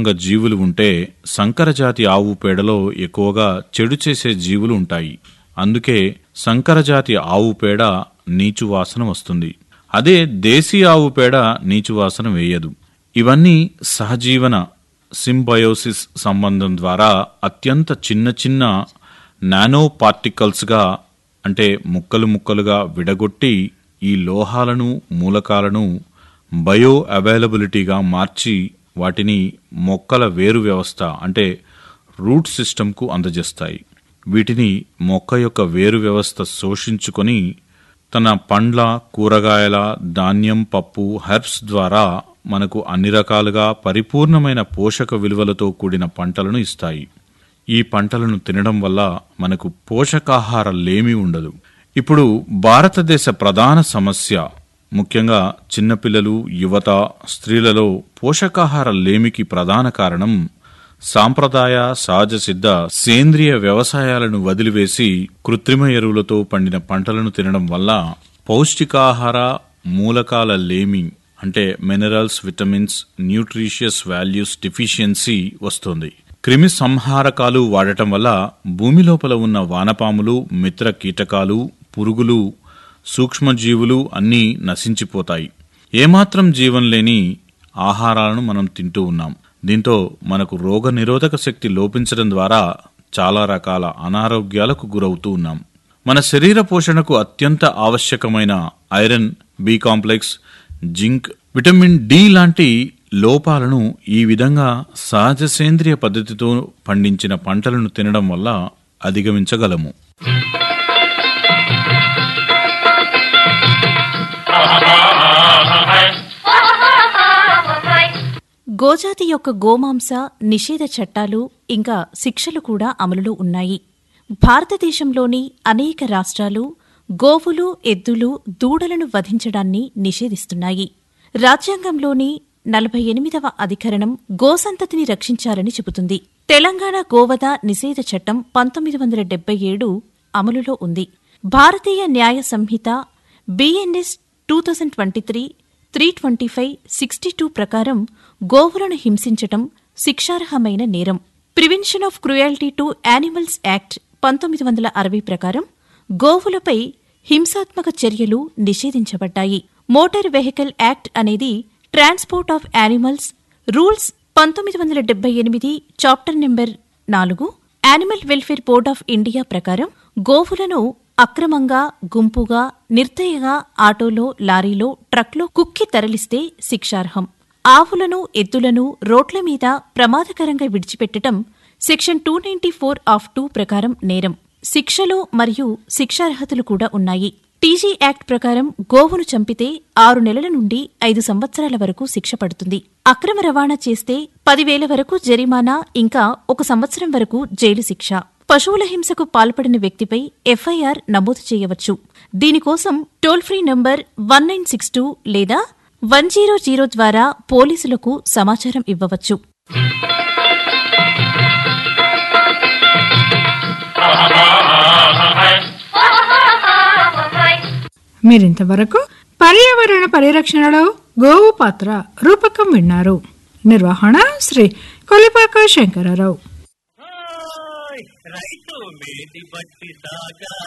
రకంగా జీవులు ఉంటే సంకరజాతి ఆవు పేడలో ఎక్కువగా చెడు చేసే జీవులు ఉంటాయి అందుకే సంకరజాతి ఆవు పేడ నీచు వాసన వస్తుంది అదే దేశీ ఆవు పేడ నీచు వాసన వేయదు ఇవన్నీ సహజీవన సింబయోసిస్ సంబంధం ద్వారా అత్యంత చిన్న చిన్న నానో పార్టికల్స్గా అంటే ముక్కలు ముక్కలుగా విడగొట్టి ఈ లోహాలను మూలకాలను బయో అవైలబిలిటీగా మార్చి వాటిని మొక్కల వేరు వ్యవస్థ అంటే రూట్ సిస్టంకు అందజేస్తాయి వీటిని మొక్క యొక్క వేరు వ్యవస్థ శోషించుకొని తన పండ్ల కూరగాయల ధాన్యం పప్పు హెర్బ్స్ ద్వారా మనకు అన్ని రకాలుగా పరిపూర్ణమైన పోషక విలువలతో కూడిన పంటలను ఇస్తాయి ఈ పంటలను తినడం వల్ల మనకు పోషకాహార లేమి ఉండదు ఇప్పుడు భారతదేశ ప్రధాన సమస్య ముఖ్యంగా చిన్నపిల్లలు యువత స్త్రీలలో పోషకాహార లేమికి ప్రధాన కారణం సాంప్రదాయ సహజ సిద్ధ సేంద్రియ వ్యవసాయాలను వదిలివేసి కృత్రిమ ఎరువులతో పండిన పంటలను తినడం వల్ల పౌష్టికాహార మూలకాల లేమి అంటే minerals vitamins nutritious values deficiency వస్తుంది క్రిమి సంహారకాలు వాడటం వల్ల భూమి లోపల ఉన్న వానపాములు మిత్ర కీటకాలు పురుగులు సూక్ష్మజీవులు అన్నీ నశించిపోతాయి ఏమాత్రం జీవం లేని ఆహారాలను మనం తింటూ ఉన్నాం దీంతో మనకు రోగ నిరోధక శక్తి లోపించడం ద్వారా చాలా రకాల అనారోగ్యాలకు గురవుతూ ఉన్నాం మన శరీర పోషణకు అత్యంత ఆవశ్యకమైన iron B complex zinc vitamin D లాంటి లోపాలను ఈ విధంగా సహజ సేంద్రియ పద్ధతితో పండించిన పంటలను తినడం వల్ల అధిగమించగలము గోజాతి యొక్క గోమాంస నిషేధ చట్టాలు ఇంకా శిక్షలు కూడా అమలులో ఉన్నాయి భారతదేశంలోని అనేక రాష్ట్రాలు గోవులు ఎద్దులు దూడలను వధించడాన్ని నిషేధిస్తున్నాయి రాజ్యాంగంలోని నలభై ఎనిమిదవ అధికరణం గోసంతతిని రక్షించాలని చెబుతుంది తెలంగాణ గోవధ నిషేధ చట్టం పంతొమ్మిది వందల డెబ్బై ఏడు అమలులో ఉంది Bharatiya Nyaya Sanhita BNS two thousand twenty three three twenty five sixty two ప్రకారం గోవులను హింసించటం శిక్షార్హమైన నేరం prevention of cruelty to animals act పంతొమ్మిది వందల అరవై ప్రకారం గోవులపై హింసాత్మక చర్యలు నిషేధించబడ్డాయి మోటార్ వెహికల్ యాక్ట్ అనేది ట్రాన్స్పోర్ట్ ఆఫ్ యానిమల్స్ రూల్స్ పంతొమ్మిది వందల డెబ్బై ఎనిమిది చాప్టర్ నెంబర్ నాలుగు animal welfare board of India ప్రకారం గోవులను అక్రమంగా గుంపుగా నిర్దయగా ఆటోలో లారీలో ట్రక్లో కుక్కి తరలిస్తే శిక్షార్హం ఆవులను ఎద్దులను రోడ్ల మీద ప్రమాదకరంగా విడిచిపెట్టడం section two ninety four of two ప్రకారం నేరం శిక్షలు మరియు శిక్షార్హతలు కూడా ఉన్నాయి టీజీ యాక్ట్ ప్రకారం గోవును చంపితే ఆరు నెలల నుండి ఐదు సంవత్సరాల వరకు శిక్ష పడుతుంది అక్రమ రవాణా చేస్తే పదివేల వరకు జరిమానా ఇంకా ఒక సంవత్సరం వరకు జైలు శిక్ష పశువుల హింసకు పాల్పడిన వ్యక్తిపై ఎఫ్ఐఆర్ నమోదు చేయవచ్చు దీనికోసం toll free number one nine six two లేదా వన్ జీరో జీరో ద్వారా పోలీసులకు సమాచారం ఇవ్వవచ్చు మీరింతవరకు పర్యావరణ పరిరక్షణలో గోవు పాత్ర రూపకం విన్నారు నిర్వహణ శ్రీ కొలిపాక శంకరరావు రైతు మేటి బట్టి సాగా